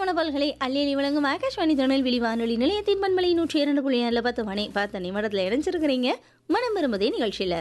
அட்டகாசமான பல்களை அள்ளி வழங்கும் ஆகாஷ்வாணி திருநெல்வேலி வானொலி நிலையத்தின் பண்பலை நூற்றி இரண்டு புள்ளி ஏழில் பத்து மணி பார்த்த நிமிடத்தில் இணைஞ்சிருக்கிறீங்க மனம் விரும்புதே நிகழ்ச்சியில்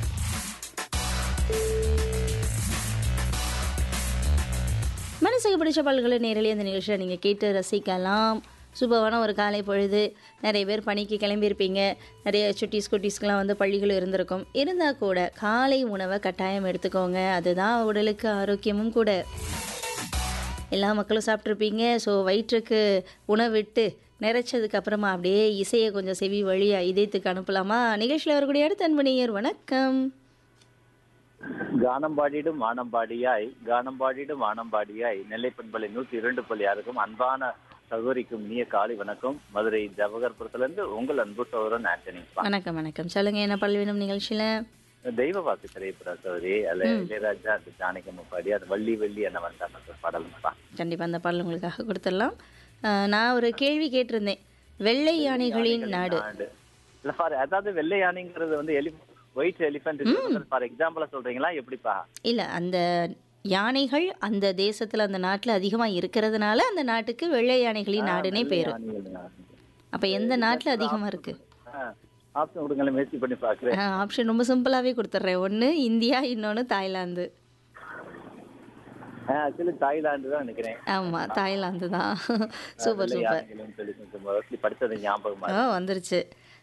மனசுக்கு பிடிச்ச பாடல்களை நேரலே அந்த நிகழ்ச்சியில் நீங்கள் கேட்டு ரசிக்கலாம் சூப்பரான ஒரு காலை பொழுது நிறைய பேர் பணிக்கு கிளம்பியிருப்பீங்க நிறைய சுட்டீஸ் குட்டீஸ்க்கெலாம் வந்து பள்ளிகள் இருந்திருக்கும் இருந்தால் கூட காலை உணவை கட்டாயம் எடுத்துக்கோங்க அதுதான் உடலுக்கு ஆரோக்கியமும் கூட எல்லா மக்களும் சாப்பிட்ருப்பீங்க ஸோ வயிற்றுக்கு உணவிட்டு நிறைச்சதுக்கு அப்புறமா அப்படியே இசையை கொஞ்சம் செவி வழியா இதயத்துக்கு அனுப்பலாமா நிகழ்ச்சியில் வரக்கூடிய அடுத்த அன்பணியர் வணக்கம் கானம் பாடிடும் வானம் பாடியாய் கானம் பாடிடும் வானம் பாடியாய் நெல்லை பண்பலை நூற்றி இரண்டு பள்ளி யாருக்கும் அன்பான சகோதரிக்கும் இனிய காலை வணக்கம் மதுரை ஜவஹர்புரத்துல இருந்து உங்கள் அன்பு சகோதரன் ஆண்டனி வணக்கம் வணக்கம் சொல்லுங்க என்ன பாடல் வேணும் நிகழ்ச்சியில் தெய்வ வாக்கு திரைப்பட சகோதரி அதுல இளையராஜா அந்த ஜானகம்மா பாடி அது வள்ளி வெள்ளி என்ன வந்தாங்க பாடலும்ப்பா கண்டிப்பாக அந்த பாடல் உங்களுக்காக கொடுத்துடலாம் அஹ், நான் ஒரு கேள்வி கேட்டிருந்தேன் வெள்ளை யானைகளின் நாடு நாடு. இல்ல ஃபார் அதாவது வெள்ளை யானைங்கிறது வந்து எலி ஒயிட் எலிஃபென்ட் ஃபார் எக்ஸாம்பிளா சொல்றீங்களா எப்படிப்பா இல்லை அந்த யானைகள் அந்த தேசத்தில் அந்த நாட்டில் அதிகமாக இருக்கிறதுனால அந்த நாட்டுக்கு வெள்ளை யானைகளின் நாடுனே பேர் அப்போ எந்த நாட்டில் அதிகமாக இருக்குது ஆப்ஷன் கொடுங்களேன் முயற்சி பண்ணி பாக்குறேன் ஆப்ஷன் ரொம்ப சிம்பிளாகவே கொடுத்துட்றேன் ஒன்று இந்தியா இன்னொன்று தாய்லாந்து ஆக்சுவலி தாய்லாந்து தான் நினைக்கிறேன் ஆமாம் தாய்லாந்து தான் சூப்பர் வெள்ளை சூப்பர் யானைகள்னு சொல்லி கொஞ்சம் mostly படிச்சது ஞாபகமா ஆ வந்துருச்சு